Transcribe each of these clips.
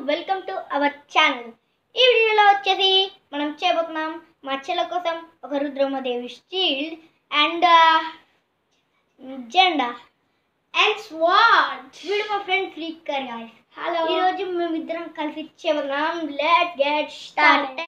Welcome to our channel ఈ వీడియోలో వచ్చేసి మనం చేయబోతున్నాం మా చెల్ల కోసం ఒక రుద్రమదేవి షీల్డ్ అండ్ జెండా అండ్ స్వాట్ వీడు మా ఫ్రెండ్ ఫ్లిక్కర్ గాయస్ హలో ఈరోజు మేమిద్దరం కలిసి చేయబోతున్నాం let get start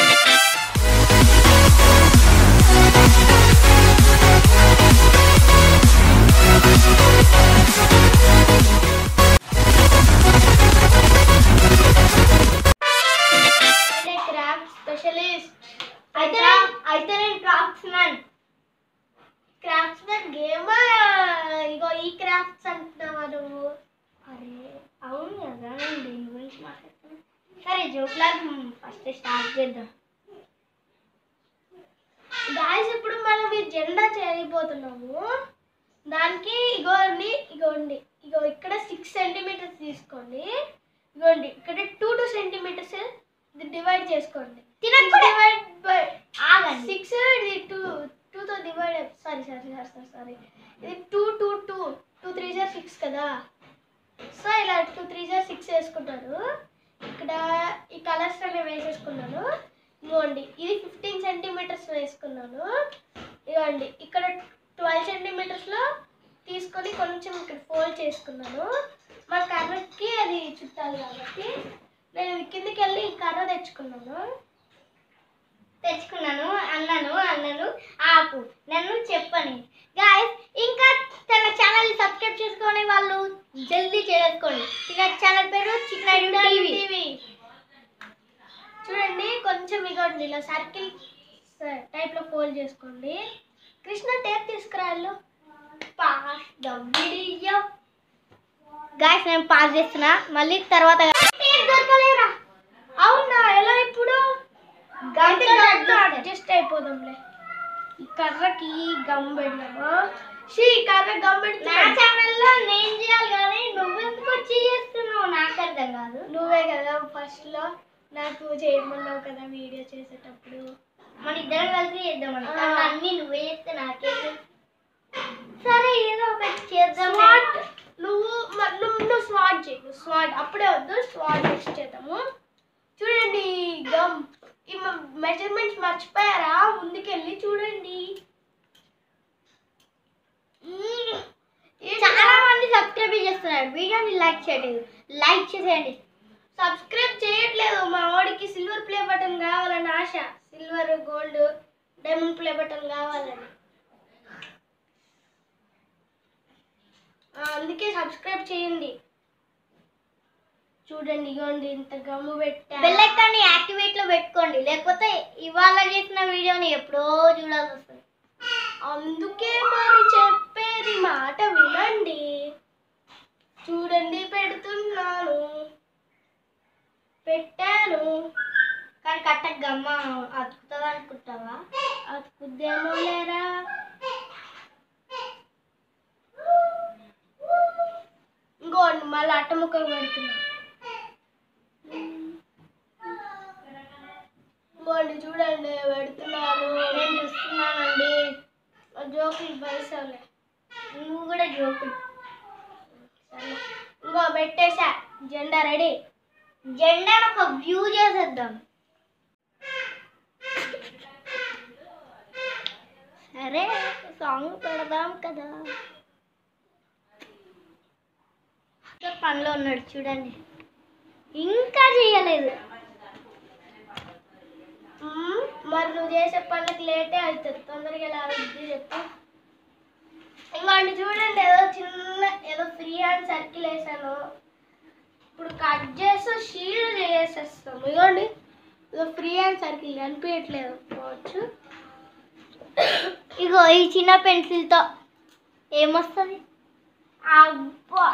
craft specialist అయితే అయితే నేను craftsman craftsman game ఇగో ఈ క్రాఫ్ట్స్ అంటున్నావా నువ్వు అరే అవును కదా నేను దీని గురించి మాట్లాడుతాను సరే జోక్లా ఫస్ట్ స్టార్ట్ చేద్దాం గాయస్ ఇప్పుడు మనం ఈ జెండా చేయబోతున్నాము దానికి ఇగోండి ఇగోండి ఇగో ఇక్కడ సిక్స్ సెంటీమీటర్స్ తీసుకోండి ఇగోండి ఇక్కడ టూ టూ సెంటీమీటర్స్ ఇది డివైడ్ చేసుకోండి తినకపోతే డివైడ్ బై ఆగండి సిక్స్ ఇది టూ టూతో divide sorry sorry sorry sorry sorry ఇది two two two two three జార్ సిక్స్ కదా సో ఇలా టూ త్రీ జార్ సిక్స్ వేసుకుంటారు ఇక్కడ ఈ కలర్స్ అనేవి వేసేసుకున్నాను ఇవ్వండి ఇది ఫిఫ్టీన్ సెంటీమీటర్స్ వేసుకున్నాను ఇవ్వండి ఇక్కడ ట్వెల్వ్ సెంటీమీటర్స్లో తీసుకొని కొంచెం ఇక్కడ ఫోల్డ్ చేసుకున్నాను మా కర్రకి అది చుట్టాలి కాబట్టి నేను ఇది కిందికి వెళ్ళి ఈ కర్ర తెచ్చుకున్నాను తెచ్చుకున్నాను అన్నాను అన్నాను ఆపు నన్ను చెప్పని గాయస్ ఇంకా తన ఛానల్ సబ్స్క్రైబ్ చేసుకునే వాళ్ళు జల్దీ చేసుకోండి ఇక ఛానల్ పేరు చికెన్ టీవీ టీవీ చూడండి కొంచెం ఇగోండి ఇలా సర్కిల్ టైప్లో ఫోల్డ్ చేసుకోండి కృష్ణ టేప్ తీసుకురాళ్ళు పాస్ ద వీడియో గాయస్ నేను పాస్ చేస్తున్నా మళ్ళీ తర్వాత దొరకలేరా అవునా ఎలా ఇప్పుడు గంట అడ్జస్ట్ అయిపోదాంలే ఈ కర్రకి గమ్ పెడదామా షీ ఈ కర్ర గమ్ నా పెడుతున్నా ఛానల్లో నేను చేయాలి కానీ నువ్వెందుకు వచ్చి చేస్తున్నావు నాకు అర్థం కాదు నువ్వే కదా ఫస్ట్లో నాకు చేయమన్నావు కదా వీడియో చేసేటప్పుడు మన ఇద్దరం కలిసి చేద్దామని ఆ. కానీ అన్ని నువ్వే చేస్తే నాకే సరే ఏదో ఒకటి చేద్దాం స్వాట్ నువ్వు మ- నువ్వు నువ్వు స్వాట్ చేయి నువ్వు స్వాట్ అప్పుడే వద్దు స్వాట్ నెక్స్ట్ చేద్దాము చూడండి గమ్ ఈ మెజర్మెంట్స్ మర్చిపోయారా ముందుకెళ్ళి చూడండి మ్మ్. ఏంటి? చాలా మంది సబ్స్క్రైబ్ చేస్తున్నారు వీడియోని లైక్ చేయలేదు లైక్ చేసేయండి సబ్స్క్రైబ్ చేయట్లేదు మా వాడికి సిల్వర్ ప్లే బటన్ కావాలని ఆశ silver gold diamond play button కావాలని ఆ, అందుకే సబ్స్క్రైబ్ చేయండి చూడండి ఇగోండి ఇంత గమ్ము పెట్టా బెల్ ఐకాన్ని యాక్టివేట్ లో పెట్టుకోండి లేకపోతే ఇవాళ చేసిన వీడియోని ఎప్పుడో చూడాల్సి వస్తుంది అందుకే మరి చెప్పేది మాట వినండి చూడండి పెడుతున్నాను పెట్టాను కానీ కట్ట గమ్మ అతుకుతుంది అనుకుంటావా అతుకుద్దేమో లేరా ఇంకోండి మళ్ళీ అట్ట ముక్కలు పెడుతున్నా ఇంకోండి చూడండి పెడుతున్నాను నేను చూస్తున్నానండి జోకులు పైసలే నువ్వు కూడా జోకులు సరే ఇంకో పెట్టేసా జెండా రెడీ జెండాను ఒక వ్యూ చేసేద్దాం సరే సాంగ్ పెడదాం కదా ఇంకా పనిలో ఉన్నాడు చూడండి ఇంకా చేయలేదు మ్మ్. మరి నువ్వు చేసే పనులకు లేటే అవుతుంది తొందరగా ఎలా అవుతుంది చెప్పు ఇవ్వండి చూడండి ఏదో చిన్న ఏదో ఫ్రీ హ్యాండ్ సర్కిల్ వేసాను ఇప్పుడు కట్ చేసి షీల్డ్ చేసేస్తాం ఇవ్వండి ఏదో ఫ్రీ హ్యాండ్ సర్కిల్ కనిపించట్లేదు పోవచ్చు ఇగో ఈ చిన్న పెన్సిల్తో ఏమొస్తుంది అబ్బా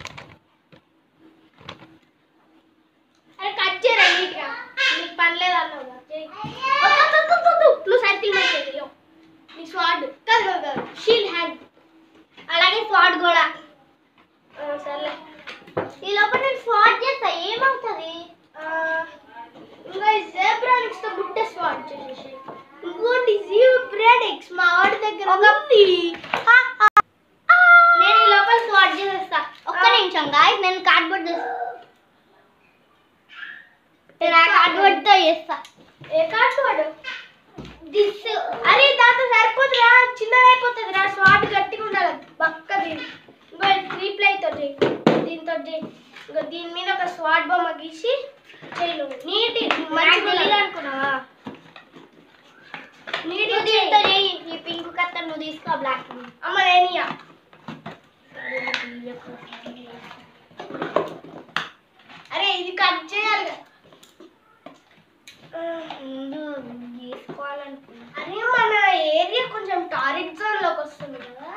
అరే కట్ చేయరా నీట్గా నీకు పని లేదు అన్నావు కదా, చెయ్. వద్దు, వద్దు, వద్దు, వద్దు. నువ్వు సర్కిల్ పెట్టేది యో. నీ స్వాడ్ కాదు కాదు కాదు షీల్ హ్యాండ్ అలాగే స్వాట్ కూడా సర్లే ఈ లోపల నేను స్వాట్ చేస్తా ఏమవుతుంది ఆ, ఇంకా జేబ్రానిక్స్ తో బుట్ట స్వాడ్ చేసేసి ఇంకోటి జీబ్రానిక్స్ మా వాడి దగ్గర ఉంది నేను ఈ లోపల స్వాట్ చేసేస్తా ఒక్క చేస్తా ఏ కార్డు వాడు దిస్ అరే దాంతో సరిపోతురా చిన్నదైపోతుంది రా స్వాట్ గట్టిగా ఉండాలి పక్క దీని ఇంకో రీప్లై తోటి దీంతో ఇంకో దీని మీద ఒక స్వాట్ బొమ్మ గీసి చేయను నీటి మంచిగా అనుకున్నావా నీటి నువ్వు దీంతో చెయ్యి ఈ పింక్ కత్తర్ నువ్వు తీసుకో బ్లాక్ అమ్మ నేనియా అరే ఇది కట్ చేయాలి కదా. ముందు తీసుకోవాలనుకున్నా అరే మన ఏరియా కొంచెం టారిక్ జోన్ లోకి వస్తుంది కదా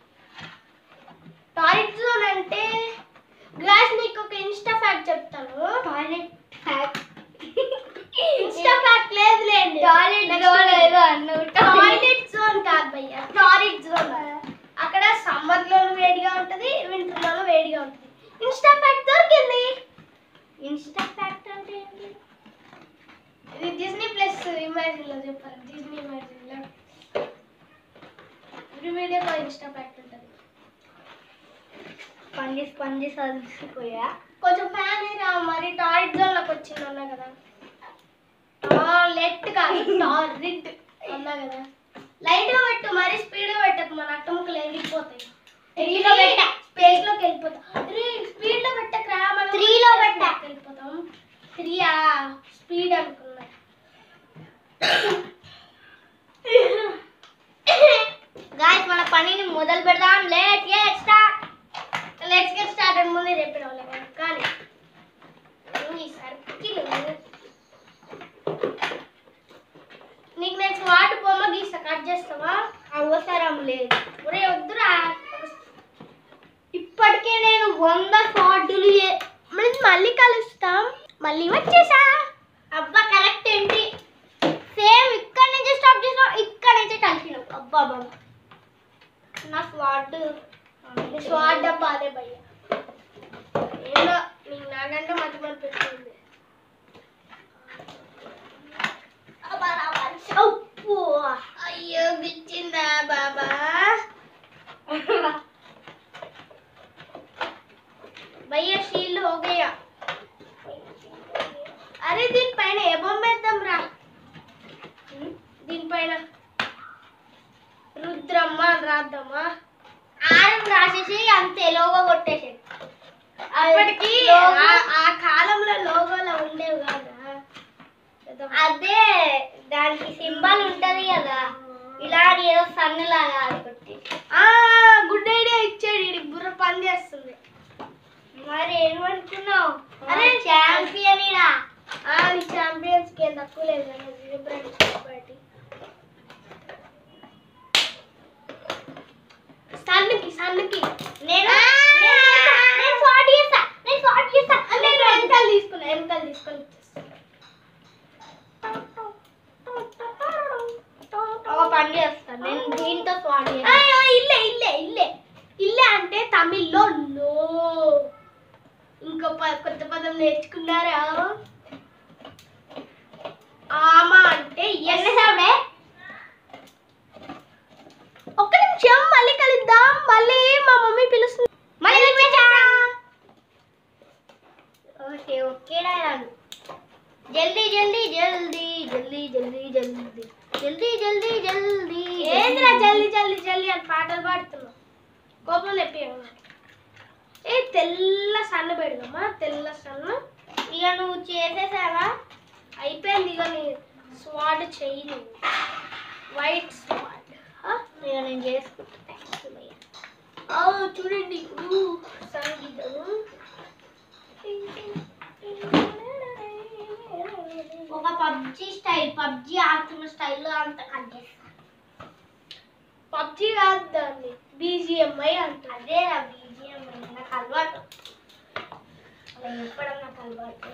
టారిక్ జోన్ అంటే గ్లాస్ నీకు ఒక ఇన్స్టా ఫ్యాక్ట్ చెప్తాను టాయిలెట్ హ్యాక్ ఇన్స్టా ఫ్యాక్ట్ లేదు లేండి టాయిలెట్ జోన్ ఏదో అన్నావు టాయిలెట్ జోన్ కాదు భయ్య టారిక్ జోన్ అక్కడ సమ్మర్ లోను వేడిగా ఉంటది వింటర్ లోను వేడిగా ఉంటది ఇన్స్టా ఫ్యాక్ట్ దొరికింది ఇన్స్టా ఫ్యాక్ట్ అంటే ఏంటి ఇది డిజ్నీ ప్లస్ ఇమాజిన్ లో చెప్పారు డిజ్నీ ఇమాజిన్ లో ఎవ్రీ వీడియోలో ఇన్స్టా ఫ్యాక్ట్ ఉంటుంది స్పంజి స్పంజి సరిసిపోయా కొంచెం ఫ్యాన్ రా మరి టాయిలెట్ జోన్ లోకి వచ్చింది అన్నా కదా లెట్ కాదు టారిట్ అన్నా కదా లైట్ గా పెట్టు మరి స్పీడ్ గా పెట్టకు మన అట్టముక్కలు ఎగిరిపోతాయి Three లో పెట్టా. స్పేస్ లోకి వెళ్ళిపోతాం స్పీడ్ లో పెట్టకరా మనం Three లో పెట్టా. వెళ్ళిపోతాం త్రీ ఆ స్పీడ్ అనుకున్నా గాయస్ మన పనిని మొదలు పెడదాం let get start let's get started ముందే చెప్పిన వాళ్ళే కదా కానీ ఈ సర్కిల్ నీకు నేను స్వాట్ బొమ్మ గీస్తా కట్ చేస్తావా అవసరం లేదు ఒరే వద్దురా ఇప్పటికే నేను వంద షార్టులు చే- మళ్ళీ మళ్ళీ కలుస్తాం మళ్ళీ వచ్చేసా అబ్బా కరెక్ట్ ఏంటి సేమ్ ఇక్కడ నుంచి స్టాప్ చేసినాం ఇక్కడ నుంచి కలిసినాం అబ్బా బాబా నా స్వాట్ నీ స్వాట్ డబ్బా అదే భయ్య ఏందో నీకు నాకంటే మధ్య మధ్య పెట్టింది ఉప్పు అయ్యో గిచ్చిందా బాబా భయ్య షీల్డ్ हो गया అరే దీనిపైన ఏ బొమ్మ వేద్దాం రా దీనిపైన రుద్రమ్మ అని రాద్దామా ఆరం రాసేసి అంతే లోగో కొట్టేసి అప్పటికి లోగో- ఆ- ఆ కాలంలో లోగోలో ఉండేవి కదా వేద్దాం. అదే దానికి సింబల్ ఉంటది కదా ఇలా ఏదో సన్ను లాగా అది కొట్టి ఆ గుడ్ ఐడియా ఇచ్చాడు ఈడికి బుర్ర పని చేస్తుంది మరి ఏమనుకున్నావు అరే, అరే ఛాంపియన్ ఇడా ఆ నీ ఛాంపియన్స్ కి ఏం తక్కువ లేదు కదా జీబ్రా బయటి సన్నుకి సన్నుకి నేను నేను నేను షార్ట్ చేస్తా నేను షార్ట్ చేస్తా నేను వెనకాల తీసుకున్నా వెనకాల తీసుకొని ఇచ్చేస్తా. ఒక పని చేస్తా నేను దీంతో షార్ట్ చేస్తా అయ్యో, ఇల్లే ఇల్లే ఇల్లే ఇల్లే అంటే తమిళ్లో నో ఇంకో ప- కొత్త పదం నేర్చుకున్నారా ఆమా అంటే ఎస్ ఎన్నసాడే ఒక్క నిమిషం మళ్ళీ కలుద్దాం మళ్ళీ మా మమ్మీ పిలుస్తుంది మళ్ళీ వచ్చేసా ఓకే ఓకే డైలాగ్ జల్దీ జల్దీ జల్దీ జల్దీ జల్దీ జల్దీ జల్దీ జల్దీ జల్దీ ఏంద్రా జల్దీ జల్దీ జల్దీ అని పాటలు పాడుతున్నావు కోపం తెప్పియమ్మా ఏ తెల్ల సన్న పెడదామా తెల్ల సన్న ఇక నువ్వు చేసేసావా అయిపోయింది ఇక నీ స్వాడ్ చెయ్యి నువ్వు వైట్ స్వాడ్ ఇక నేను చేసుకుంటా చూడండి ఇప్పుడు సంగీతం ఒక పబ్జి స్టైల్ పబ్జి ఆడుతున్న స్టైల్లో అంత కట్ చేస్తా పబ్జి కాదు దాన్ని బీజిఎంఐ అంటారు అదే నా బీజిఎం నాకు అలవాటు అలా చెప్పడం నాకు అలవాటు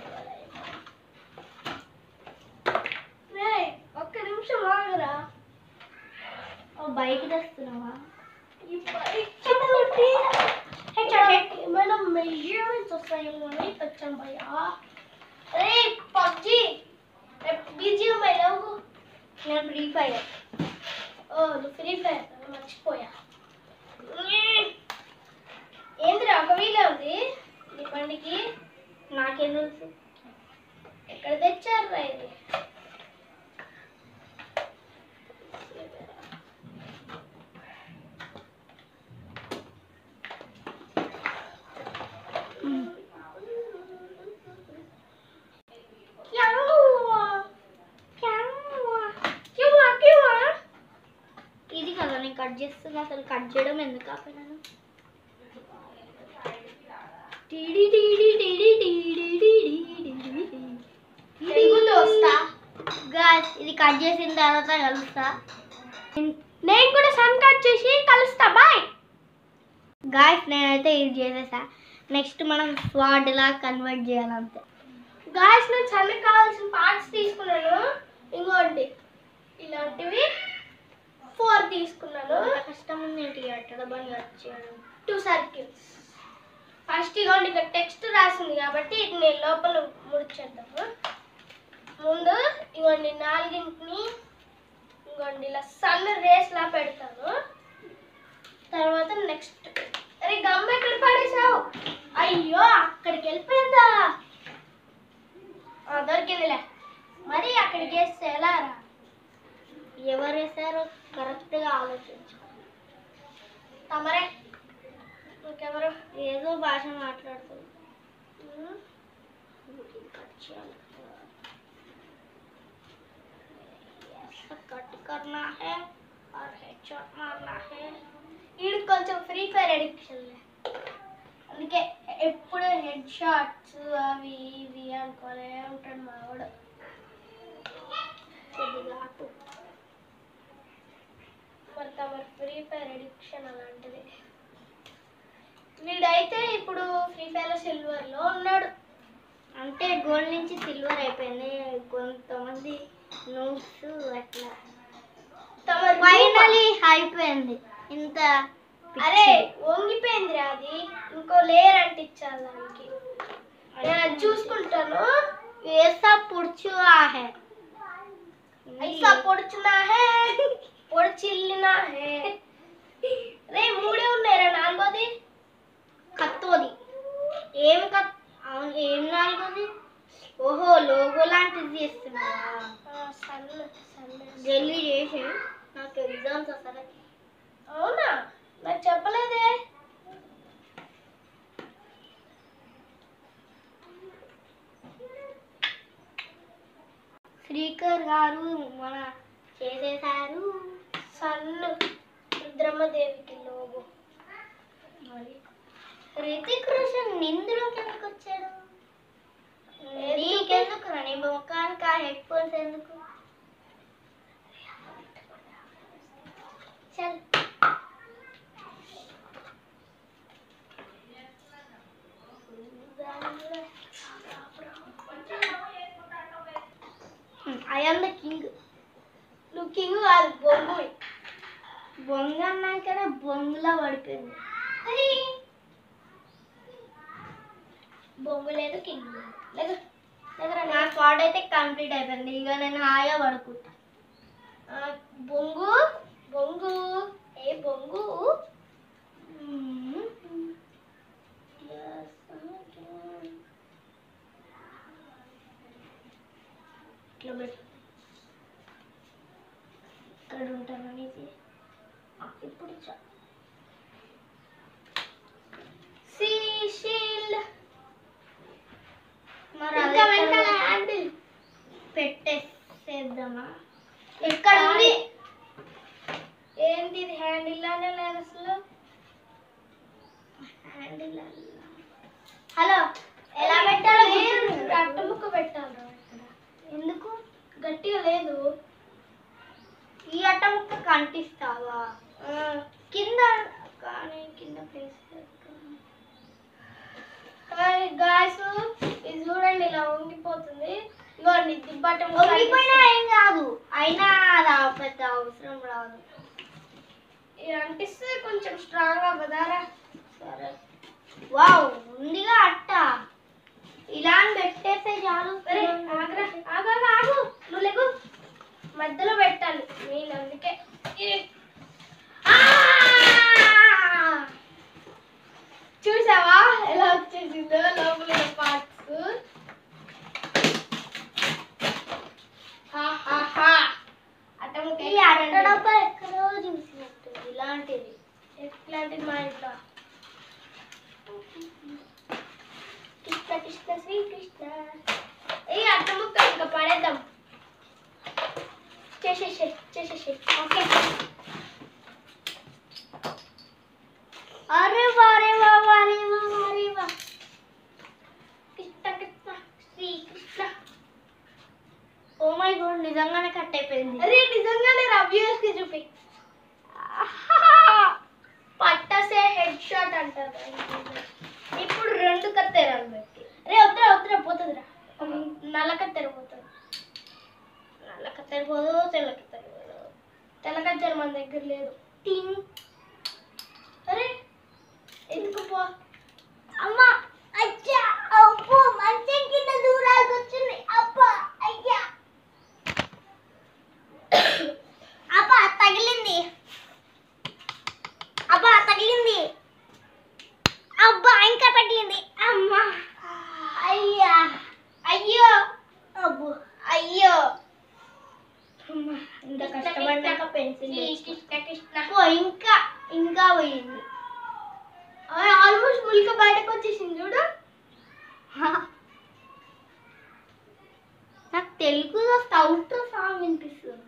రేయ్, ఒక్క నిమిషం ఆగరా ఓ బైక్ తెస్తున్నావా ఈ బైక్ తోటి ఏమైనా మెజర్మెంట్స్ వస్తాయేమో అని వచ్చాం భయ్యా రే పబ్జి బీజిఎంఐ లేవు నేను ఫ్రీ ఫైర్ ఓ నువ్వు ఫ్రీ ఫైర్ మర్చిపోయా ఏందిరా ఒక వీలే ఉంది నీ బండికి నాకేం తెలుసు ఎక్కడ తెచ్చారా ఇది ఇది కదా నేను కట్ చేస్తున్నా అసలు కట్ చేయడం ఎందుకు ఆపినాను టీడీ టీడీ టీడీ టీడీ టీడీ టీడీ తెలుగు దోస్తా గాయస్ ఇది కట్ చేసిన తర్వాత కలుస్తా నేను కూడా సన్ కట్ చేసి కలుస్తా బాయ్ గాయస్ నేనైతే ఇది చేసేసా నెక్స్ట్ మనం స్వాడ్ లా కన్వర్ట్ చేయాలంతే గాయస్ నేను సన్కి కావాల్సిన పార్ట్స్ తీసుకున్నాను ఇంకోటి ఇలాంటివి ఫోర్ తీసుకున్నాను ఎంత కష్టం ఉంది ఏంటి ఎక్కడ పని వచ్చాడు టూ సర్కిల్స్ ఫస్ట్ ఇగోండి ఇక్కడ టెక్స్ట్ రాసింది కాబట్టి ఇది నేను లోపల ముడిచేద్దాము ముందు ఇగోండి నాలుగింటిని ఇగోండి ఇలా సన్ రేస్ లా పెడతాను తర్వాత నెక్స్ట్ అరే గమ్మ ఎక్కడ పడేసావు అయ్యో అక్కడికి వెళ్ళిపోయిందా ఆ, దొరికిందిలే మరి అక్కడికి వేస్తే ఎలా రా ఎవరు వేసారో కరెక్ట్గా ఆలోచించు తమరే ఇంకెవరు ఏదో భాష మాట్లాడుతుంది ఉమ్. कट చేయాలి ऐसा कट करना है और हेडशॉट मारना है వీడికి కొంచెం ఫ్రీ ఫైర్ అడిక్షన్ అందుకే ఎప్పుడు హెడ్ షాట్స్ అవి ఇవి అనుకోలే ఉంటాడు మా వాడు కొద్దిగా అటు మరి తమ ఫ్రీ ఫైర్ అడిక్షన్ అలాంటిది వీడైతే ఇప్పుడు ఫ్రీ ఫైర్ సిల్వర్ లో ఉన్నాడు అంటే గోల్డ్ నుంచి సిల్వర్ అయిపోయింది కొంతమంది నోట్స్ అట్లా తమ ఫైనలీ అయిపోయింది ఇంత పిచ్చి. అరే వంగిపోయింది అది ఇంకో లేయర్ అంటించాలి దానికి నేను అది చూసుకుంటాను ऐसा पुरचुआ है ఐసా పొడుచునా హే పొడిచిల్లినా హే రే మూడే ఉన్నాయిరా నాలుగోది కత్తోది ఏం కత్ అవును ఏం నాలుగోది ఓహో లోగో లాంటిది చేస్తున్నావా ఆ, సన్ సన్ జల్దీ చేసి నాకు ఎగ్జామ్స్ అసలు అవునా నాకు చెప్పలేదే శ్రీకర్ గారు మన చేసేసారు సన్ రుద్రమ్మదేవికి లోగో రితిక్ రోషన్ ఇందులోకి ఎందుకు వచ్చాడు నీకెందుకు నీ ముఖానికి ఆ హెడ్ ఫోన్స్ ఎందుకు చల్ ఐ ఆమ్ ద కింగ్ నువ్వు కింగ్ కాదు బొంగు బొంగ అన్నాకనే బొంగులా పడిపోయింది బొంగు లేదు కింగ్ లేదు దగ్గర నా స్పాట్ అయితే కంప్లీట్ అయిపోయింది ఇక నేను హాయిగా పడుకుంటా బొంగు బొంగు ఏ బొంగు ఇట్లా పెట్టు ఇక్కడ ఉంటాను నీది ఇప్పుడు చా- సీ షీల్డ్ మరి ఇంకా అది వెనకాల ఎక్కడ హ్యాండిల్ పెట్టేసేద్దామా ఎక్కడ ఉంది ఏంటి ఇది హ్యాండిల్ లానే లేదు అసలు హ్యాండిల్ హలో ఎలా ఎలా పెట్టాలో పెట్టాలి గుర్తుందా? అట్ట ముక్క పెట్టాలి ఇక్కడ ఎందుకు గట్టిగా లేదు ఈ అట్ట ముక్క కంటిస్తావా ఆ, కింద కానీ కింద ప్లేస్ హాయ్ గాయ్స్ ఇది చూడండి ఇలా వంగిపోతుంది ఇదిగోండి దిబ్బటం ఒరిగిపోయినా ఏం కాదు అయినా అది ఆ పెద్ద అవసరం రాదు ఇది అంటిస్తే కొంచెం స్ట్రాంగ్ అవ్వదారా సరే వావ్ ఉందిగా అట్ట ఇలా అని పెట్టేస్తే చాలు అరే ఆగ్రా ఆగు ఆగు, ఆగు నువ్వు లేకు మధ్యలో పెట్టాలి నేను అందుకే ఇది- ఆ! చూసావా ఎలా వచ్చేసిందో లోపల పార్ట్స్ ఇగో నిజంగానే కట్ అయిపోయింది అరే నిజంగానే రివ్యూస్ కి చూపి పట్టసే హెడ్ షాట్ అంటారు ఇప్పుడు రెండు కత్తెరాలు పెట్టి అరే వద్దురా వద్దురా పోతుందిరా నల్ల కత్తెర పోతుంది నల్ల కత్తెర పోదు తెల్ల కత్తెర పోదు తెల్ల కత్తెర మన దగ్గర లేదు టింగ్ అరే ఎందుకు పో అమ్మా అచ్చా అబ్బో మంచం కింద దూరాలకు వచ్చింది అబ్బా అయ్యా అబ్బా తగిలింది అబ్బా తగిలింది అబ్బా ఇంకా తగిలింది అమ్మా అయ్యా అయ్యో అబ్బో అయ్యో అమ్మా, ఇంత కష్టపడ్డాక పెన్సిల్ ఓ ఇంకా ఇంకా పోయింది ఆల్మోస్ట్ ముల్క బయటకు వచ్చేసింది చూడు నాకు తెలుగులో సౌత్ సాంగ్ వినిపిస్తుంది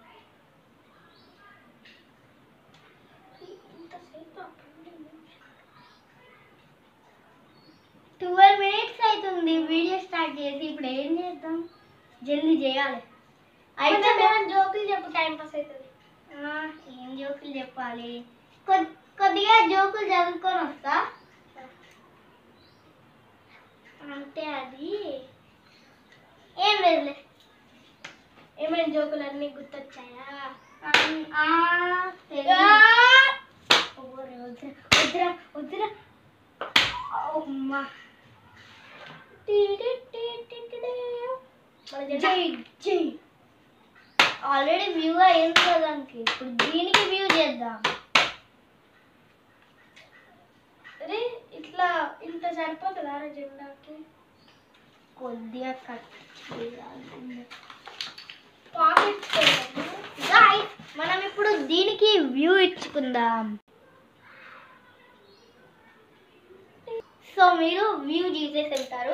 ట్వెల్వ్ మినిట్స్ అవుతుంది వీడియో స్టార్ట్ చేసి ఇప్పుడు ఏం చేద్దాం జల్దీ చేయాలి అయితే అయితే మేము జోకులు చెప్పు టైం పాస్ అవుతుంది ఆ, ఏం జోకులు చెప్పాలి కొద్- కొద్దిగా జోకులు చదువుకొని వస్తా అంటే అది ఏం లేదులే ఏమైనా జోకులు అన్నీ గుర్తొచ్చాయా ఆ- ఆ, తెలీదు. ఓరే, వద్దురా వద్దురా వద్దురా అమ్మా మన జెండా జై జై ఆల్రెడీ వ్యూ అయింది కదా దానికి ఇప్పుడు దీనికి వ్యూ చేద్దాం అరే ఇట్లా ఇంత సరిపోతుందా రా జెండాకి కొద్దిగా కట్ చేయాలి పాకెట్ Guys, మనం ఇప్పుడు దీనికి వ్యూ ఇచ్చుకుందాం సో మీరు వ్యూ చేసేసి వెళ్తారు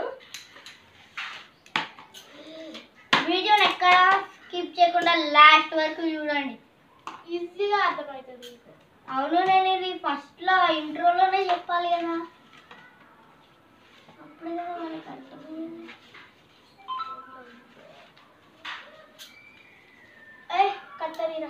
వీడియోని ఎక్కడ స్కిప్ చేయకుండా లాస్ట్ వరకు చూడండి ఈజీగా అర్థమవుతుంది మీకు అవును నేను ఇది ఫస్ట్ లో ఇంట్రోలోనే చెప్పాలి కదా అప్పుడే కదా మనకి అర్థమైంది ఏ కత్తరీరా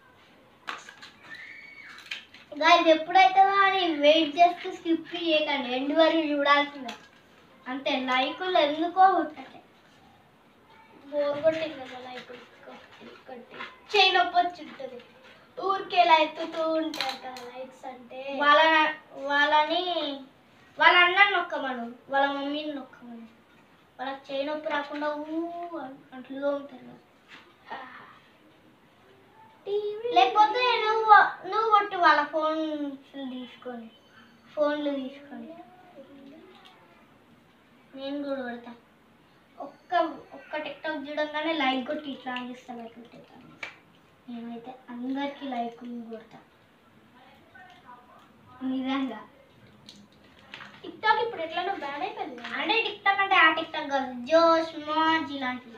గాయస్ ఎప్పుడైతుందో అని వెయిట్ చేస్తూ స్కిప్ చేయకండి ఎండ్ వరకు చూడాల్సిందే అంతే లైకులు ఎందుకో పుట్టకే బోర్ కొట్టింది కదా ఇప్పుడు కొట్టి కొట్టి చేయి నొప్పి వచ్చి ఉంటుంది ఊరికే ఇలా ఎత్తుతూ ఉంటారు కదా లైక్స్ అంటే వాళ్ళ వాళ్ళని వాళ్ళ అన్నని నొక్కమను వాళ్ళ మమ్మీని నొక్కమను వాళ్ళకి చేయి నొప్పి రాకుండా ఊ అంట్లో ఉంటారు కదా లేకపోతే నువ్వు నువ్వు కొట్టు వాళ్ళ ఫోన్ తీసుకొని ఫోన్లు తీసుకొని నేను కూడా కొడతా ఒక్క ఒక్క టిక్టాక్ చూడంగానే లైక్ కొట్టి ఇట్లా చేస్తా లైక్ కొట్టేస్తాను నేనైతే అందరికీ లైక్ కొడతా నిజంగా టిక్టాక్ ఇప్పుడు ఎట్లా బ్యాన్ అయిపోయింది కదా. అంటే టిక్టాక్ అంటే ఆ టిక్టాక్ కాదు జోష్ మాజ్ ఇలాంటివి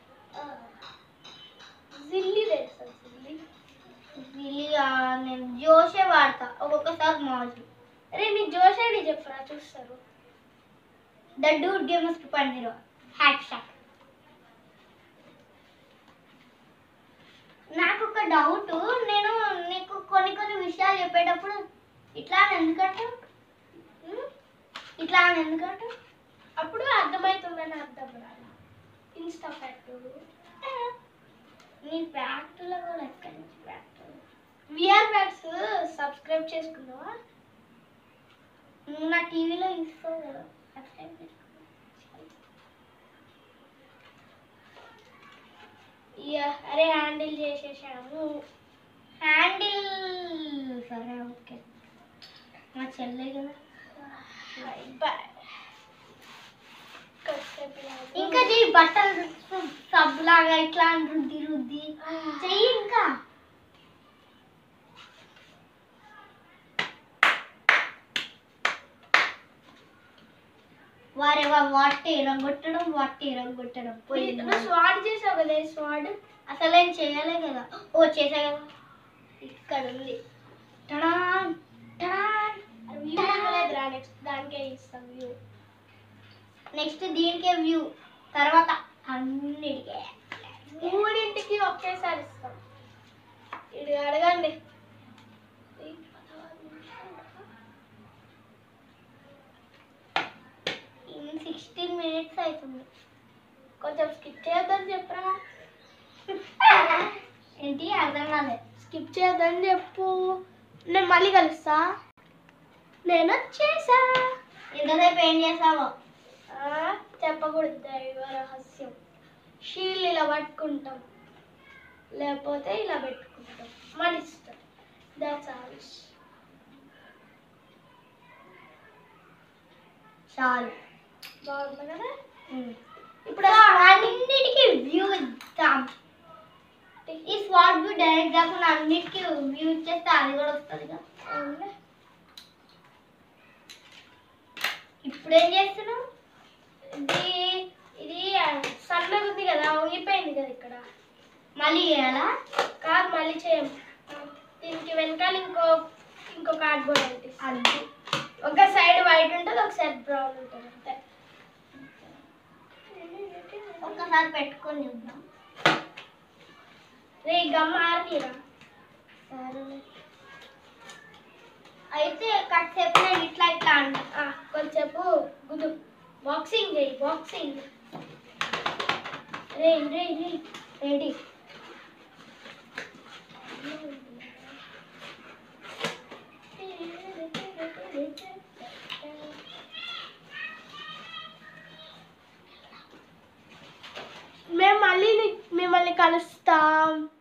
జిల్లి తెలుసా జిల్లి ఇది, ఆ, నేను జోషే వాడతా ఒక్కొక్కసారి మాజ్ అరే నీ జోష్ ఐడి చెప్పరా చూస్తారు the dude gamers two point zero hack shock నాకు ఒక డౌట్ నేను నీకు కొన్ని కొన్ని విషయాలు చెప్పేటప్పుడు ఇట్లా అని ఎందుకంటావు ఉం? ఇట్లా అని ఎందుకంటావు అప్పుడు అర్థమవుతుందని అర్థం రాదు ఇన్స్టా ఫ్యాక్ట్ నీ ఫ్యాక్టరీలో కూడా ఎక్కడి నుంచి ఫ్యాక్టరీ విఆర్ ఫ్యాక్ట్స్ సబ్స్క్రైబ్ చేసుకున్నావా నువ్వు నా టీవీలో ఇస్తావు కదా సబ్స్క్రైబ్ చేసుకో. ఇక అరే హ్యాండిల్ చేసేసాము హ్యాండిల్ సరే ఓకే మా చెల్లె కదా బాయ్ ఇంకా చెయ్యి బట్టలు సబ్ లాగా ఇట్లా అని రుద్ది రుద్ది చెయ్యి ఇంకా వారేవా వాటి ఎరగొట్టడం వాటి ఎరగొట్టడం పోయింది నువ్వు స్వాడ్ చేసావు కదా స్వాడ్ అసలు ఏం చేయలే కదా ఓ చేసా కదా ఇక్కడ ఉంది టడాన్ టడాన్ వ్యూ ఇవ్వలేదురా నెక్స్ట్ దానికే ఇస్తాం వ్యూ నెక్స్ట్ దీనికే వ్యూ తర్వాత అన్నిటికే మూడింటికి ఒకేసారి ఇస్తాం ఇది అడగండి సిక్స్టీన్ మినిట్స్ అవుతుంది కొంచెం స్కిప్ చేయొద్దని చెప్పరా ఏంటి అర్థం కాలేదు స్కిప్ చేయొద్దని చెప్పు నేను మళ్ళీ కలుస్తా నేను వచ్చేసా ఎంతసేపు ఏం చేసావో ఆ, చెప్పకూడదు దైవ రహస్యం షీల్ ఇలా పట్టుకుంటాం లేకపోతే ఇలా పెట్టుకుంటాం మన ఇష్టం దాట్స్ ఆల్ చాలు బాగుంది కదా ఇప్పుడు ఇప్పుడు అన్నిటికీ వ్యూ ఇద్దాం ఈ స్పాట్ వ్యూ డైరెక్ట్ కాకుండా అన్నిటికీ వ్యూ ఇచ్చేస్తే అది కూడా వస్తుంది కదా అవునులే. ఇప్పుడు ఏం చేస్తున్నావు ఇది ఇది సన్నగా ఉంది కదా వంగిపోయింది కదా ఇక్కడ మళ్ళీ చేయాలా కాదు మళ్ళీ చేయం దీనికి వెనకాల ఇంకో ఇంకో కార్డ్బోర్డ్ అంటిస్తాం అది ఒక సైడ్ వైట్ ఉంటుంది ఒక సైడ్ బ్రౌన్ ఉంటుంది అంతే ఒక్కసారి పెట్టుకొని చూద్దాం రే గమ్ ఆరిరా అయితే కట్ సేపు నేను ఇట్లా ఇట్లా అంట కొంచెంసేపు గుదు బాక్సింగ్ చేయి బాక్సింగ్ రే రే రే ఏంటి మేము మళ్ళీ ని- మిమ్మల్ని కలుస్తాం